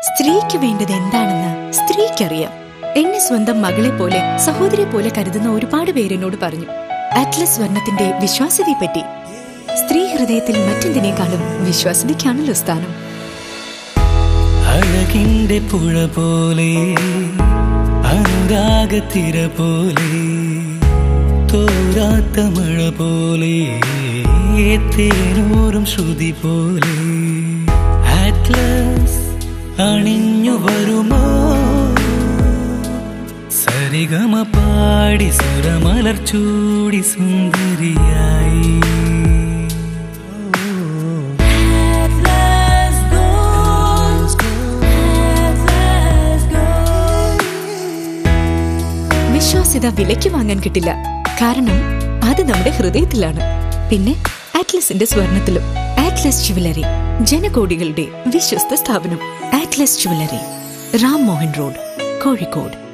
സ്ത്രീക്ക് വേണ്ടത് എന്താണെന്ന് സ്ത്രീക്കറിയാം എന്നെ സ്വന്തം മകളെ പോലെ സഹോദരിയെ പോലെ കരുതുന്ന ഒരുപാട് പേരെന്നോട് പറഞ്ഞു അറ്റ്ലസ് സ്വർണത്തിന്റെ വിശ്വാസ്യതയെപ്പറ്റി സ്ത്രീ ഹൃദയത്തിൽ മറ്റെന്തിനേക്കാളും വിശ്വാസ്യതയ്ക്കാണല്ലോ സ്ഥാനം അഴകിന്റെ പുഴ പോലെ അനുരാഗത്തിര പോലെ തോരാത്ത മഴ പോലെ തേനൂറും ശ്രുതി പോലെ അറ്റ്ലസ് അണിഞ്ഞു വരുമോ സരിഗമ പാടി സുരമലർ ചൂടി സുന്ദരിയായി വിശ്വാസ്യത വിലയ്ക്ക് വാങ്ങാൻ കിട്ടില്ല കാരണം അത് നമ്മുടെ ഹൃദയത്തിലാണ് പിന്നെ ആറ്റ്ലസിന്റെ സ്വർണത്തിലും ആറ്റ്ലസ് ജുവലറി ജനകോടികളുടെ വിശ്വസ്ത സ്ഥാപനം Atlas jewellery Ram Mohan road Kozhikode